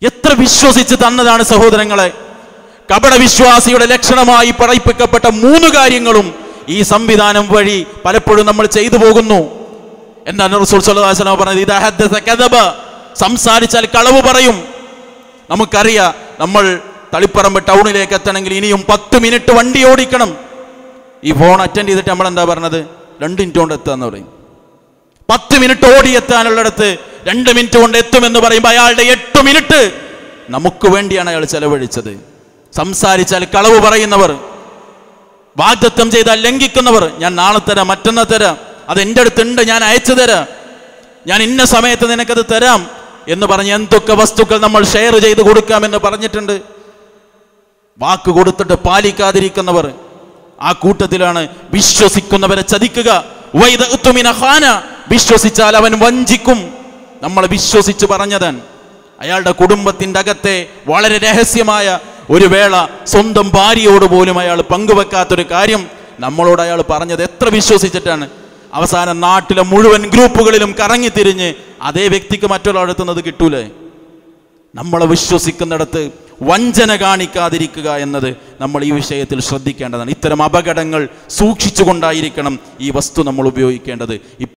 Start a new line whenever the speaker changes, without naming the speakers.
എത്ര വിശ്വസിച്ച് തന്നതാണ് സഹോദരങ്ങളെ കപട വിശ്വാസിയുടെ ലക്ഷണമായി പറയിപ്പിക്കപ്പെട്ട മൂന്ന് കാര്യങ്ങളും ഈ സംവിധാനം വഴി പലപ്പോഴും നമ്മൾ ചെയ്തു പോകുന്നു എന്താണ് റസൂൽ സല്ലല്ലാഹു അലൈഹി വസല്ലം പറഞ്ഞത് ഇദാ ഹദ്ദസ കദബ സംസാരിച്ചാൽ കളവ് പറയും നമുക്കറിയാം നമ്മൾ തളിപ്പറമ്പ് ടൗണിലേക്ക് എത്തണമെങ്കിൽ ഇനിയും പത്ത് മിനിറ്റ് വണ്ടി ഓടിക്കണം ഈ ഫോൺ അറ്റൻഡ് ചെയ്തിട്ട് നമ്മൾ എന്താ പറഞ്ഞത് രണ്ട് മിനിറ്റ് കൊണ്ട് എത്താന്ന് പറയും പത്ത് മിനിറ്റ് ഓടിയെത്താനുള്ളിടത്ത് രണ്ട് മിനിറ്റ് കൊണ്ട് എത്തുമെന്ന് പറയുമ്പോൾ അയാളുടെ എട്ട് മിനിറ്റ് നമുക്ക് വേണ്ടിയാണ് അയാൾ ചെലവഴിച്ചത് സംസാരിച്ചാൽ കളവ് പറയുന്നവർ വാഗ്ദത്തം ചെയ്താൽ ലംഘിക്കുന്നവർ ഞാൻ നാളെ തരാം മറ്റന്നാ തരാം അത് എൻ്റെ അടുത്തുണ്ട് ഞാൻ അയച്ചു തരാം ഞാൻ ഇന്ന സമയത്ത് നിനക്കത് തരാം എന്ന് പറഞ്ഞ് എന്തൊക്കെ വസ്തുക്കൾ നമ്മൾ ഷെയർ ചെയ്ത് കൊടുക്കാമെന്ന് പറഞ്ഞിട്ടുണ്ട് വാക്ക് കൊടുത്തിട്ട് പാലിക്കാതിരിക്കുന്നവർ ആ കൂട്ടത്തിലാണ് വിശ്വസിക്കുന്നവരെ ചതിക്കുക വൈദഅ്തു മിന ഖാന. വിശ്വസിച്ചാൽ അവൻ വഞ്ചിക്കും നമ്മളെ വിശ്വസിച്ച് പറഞ്ഞതൻ അയാളുടെ കുടുംബത്തിൻ്റെ അകത്തെ വളരെ രഹസ്യമായ ഒരു വേള സ്വന്തം ഭാര്യയോട് പോലും അയാൾ പങ്കുവെക്കാത്തൊരു കാര്യം നമ്മളോട് അയാൾ പറഞ്ഞത് എത്ര വിശ്വസിച്ചിട്ടാണ് അവസാനം നാട്ടിലെ മുഴുവൻ ഗ്രൂപ്പുകളിലും കറങ്ങിത്തിരിഞ്ഞ് അതേ വ്യക്തിക്ക് മറ്റൊരാളെത്തുന്നത് കിട്ടൂലേ നമ്മളെ വിശ്വസിക്കുന്നിടത്ത് വഞ്ചന കാണിക്കാതിരിക്കുക എന്നത് നമ്മൾ ഈ വിഷയത്തിൽ ശ്രദ്ധിക്കേണ്ടതാണ് ഇത്തരം അപകടങ്ങൾ സൂക്ഷിച്ചുകൊണ്ടായിരിക്കണം ഈ വസ്തു നമ്മൾ ഉപയോഗിക്കേണ്ടത്